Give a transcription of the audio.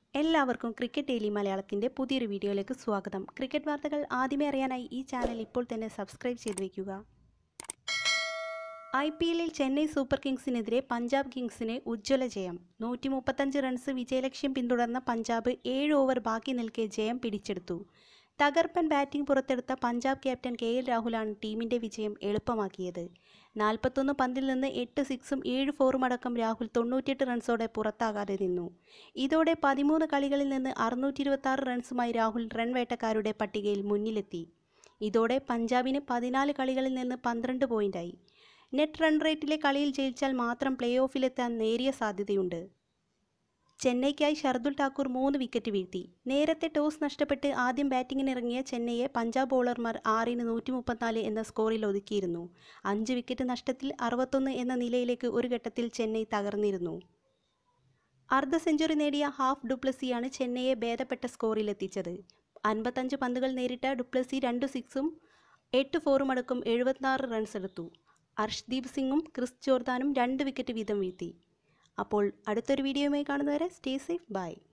എല്ലാവർക്കും cricket daily മലയാളത്തിൻ്റെ പുതിയൊരു വീഡിയോയിലേക്ക് സ്വാഗതം ക്രിക്കറ്റ് വാർത്തകൾ ആദ്യമേ അറിയാനായി ഈ ചാനൽ ഇപ്പോൾ തന്നെ സബ്സ്ക്രൈബ് ചെയ്ത് വയ്ക്കുക ഐ പി എല്ലിൽ ചെന്നൈ സൂപ്പർ കിങ്സിനെതിരെ പഞ്ചാബ് കിങ്സിന് ഉജ്ജ്വല ജയം നൂറ്റി മുപ്പത്തഞ്ച് റൺസ് വിജയലക്ഷ്യം പിന്തുടർന്ന പഞ്ചാബ് ഏഴ് ഓവർ ബാക്കി നിൽക്കെ ജയം പിടിച്ചെടുത്തു തകർപ്പൻ ബാറ്റിംഗ് പുറത്തെടുത്ത പഞ്ചാബ് ക്യാപ്റ്റൻ കെ എൽ രാഹുലാണ് ടീമിൻ്റെ വിജയം എളുപ്പമാക്കിയത് നാൽപ്പത്തൊന്ന് പന്തിൽ നിന്ന് എട്ട് സിക്സും ഏഴ് ഫോറും അടക്കം രാഹുൽ തൊണ്ണൂറ്റിയെട്ട് റൺസോടെ പുറത്താകാതെ നിന്നു ഇതോടെ പതിമൂന്ന് കളികളിൽ നിന്ന് അറുന്നൂറ്റി ഇരുപത്തി റൺസുമായി രാഹുൽ റൺ വേട്ടക്കാരുടെ പട്ടികയിൽ മുന്നിലെത്തി ഇതോടെ പഞ്ചാബിന് പതിനാല് കളികളിൽ നിന്ന് പന്ത്രണ്ട് പോയിന്റായി നെറ്റ് റൺ റേറ്റിലെ കളിയിൽ ജയിച്ചാൽ മാത്രം പ്ലേ ഓഫിലെത്താൻ നേരിയ സാധ്യതയുണ്ട് ചെന്നൈക്കായി ഷർദുൽ ഠാക്കൂർ മൂന്ന് വിക്കറ്റ് വീഴ്ത്തി നേരത്തെ ടോസ് നഷ്ടപ്പെട്ട് ആദ്യം ബാറ്റിങ്ങിനിറങ്ങിയ ചെന്നൈയെ പഞ്ചാബ് ബോളർമാർ ആറിന് നൂറ്റി മുപ്പത്തിനാല് എന്ന സ്കോറിൽ ഒതുക്കിയിരുന്നു അഞ്ച് വിക്കറ്റ് നഷ്ടത്തിൽ അറുപത്തൊന്ന് എന്ന നിലയിലേക്ക് ഒരു ഘട്ടത്തിൽ ചെന്നൈ തകർന്നിരുന്നു അർദ്ധ സെഞ്ചുറി നേടിയ ഹാഫ് ഡുപ്ലസിയാണ് ചെന്നൈയെ ഭേദപ്പെട്ട സ്കോറിലെത്തിച്ചത് അൻപത്തഞ്ച് പന്തുകൾ നേരിട്ട ഡുപ്ലസി രണ്ട് സിക്സും എട്ട് ഫോറും അടക്കം എഴുപത്തിനാറ് റൺസ് എടുത്തു അർഷ്ദീപ് സിംഗും ക്രിസ് ജോർദാനും രണ്ട് വിക്കറ്റ് വീതം വീഴ്ത്തി അപ്പോൾ അടുത്തൊരു വീഡിയോയുമായി കാണുന്നവരെ സ്റ്റേ സേഫ് ബൈ